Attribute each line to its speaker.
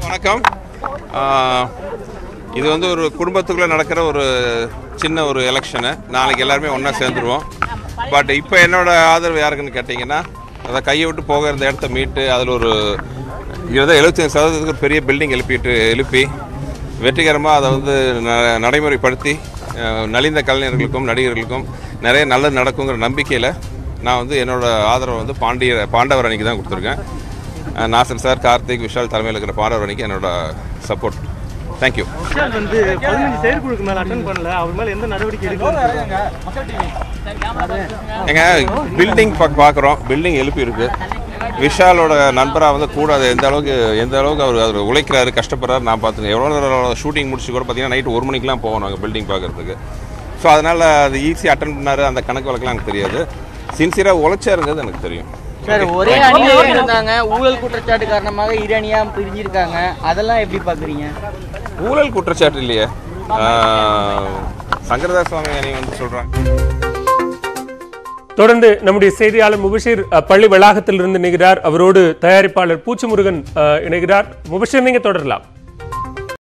Speaker 1: வணக்கம் ஆஹ், இது வந்து ஒரு குடும்பத்துக்குள்ளே நடக்கிற ஒரு சின்ன ஒரு எலெக்ஷனு நாளைக்கு எல்லாருமே ஒன்றா சேர்ந்துருவோம் பட் இப்போ என்னோட ஆதரவு யாருக்குன்னு கேட்டிங்கன்னா அதை கையை விட்டு போக இருந்த இடத்த மீட்டு அதில் ஒரு இருபது எழுபத்தஞ்சு சதவீதத்துக்கு ஒரு பெரிய பில்டிங் எழுப்பிட்டு எழுப்பி வெற்றிகரமாக அதை வந்து ந- நடைமுறைப்படுத்தி அஹ், நலிந்த கலைஞர்களுக்கும் நடிகர்களுக்கும் நிறைய நல்லது நடக்குங்கிற நம்பிக்கையில் நான் வந்து என்னோட ஆதரவை வந்து பாண்டிய பாண்டவர் அணிக்கு தான் கொடுத்துருக்கேன் அஹ், நாசர் சார் கார்த்திக் விஷால் தலைமையில் இருக்கிற பாண்டவர் அணிக்கு என்னோட சப்போர்ட் தேங்க்யூ
Speaker 2: விஷால் வந்து பதினஞ்சு செயற்குழுக்கு மேல அட்டன் பண்ணல அவர் மேல எந்த நடவடிக்கை எடுக்கணும்
Speaker 1: எங்க பில்டிங் பார்க்குறோம் பில்டிங் எழுப்பி இருக்கு விஷாலோட நண்பராக வந்து கூட அது எந்த அளவுக்கு எந்த அளவுக்கு அவர் அவர் உழைக்கிறாரு கஷ்டப்படுறாரு நான் பார்த்துங்க எவ்வளோ நேரம் ஷூட்டிங் முடிச்சு கூட பார்த்தீங்கன்னா நைட்டு ஒரு மணிக்கெலாம் போவோம் நாங்கள் பில்டிங் பார்க்குறதுக்கு ஸோ அதனால் அது ஈஸி அட்டன் பண்ணாரு அந்த கணக்கு வழக்கெல்லாம் எனக்கு தெரியாது சின்சியராக உழைச்சாருங்கிறது எனக்கு தெரியும்
Speaker 3: சார் ஒரே அணியில இருந்தாங்க ஊழல் குற்றச்சாட்டு காரணமாக இரு அணியா பிரிஞ்சிருக்காங்க அதெல்லாம் எப்படி பாக்குறீங்க
Speaker 1: ஊழல் குற்றச்சாட்டு இல்லையே ஆஹ், சங்கரதாஸ் சுவாமி அணி வந்து சொல்கிறாங்க
Speaker 4: தொடர்ந்து நம்முடைய செய்தியாளர் முபஷீர் அஹ், பள்ளி வளாகத்தில் இருந்து இணைகிறார் அவரோடு தயாரிப்பாளர் பூச்சிமுருகன் அஹ், இணைகிறார் முபஷீர் நீங்க தொடரலாம்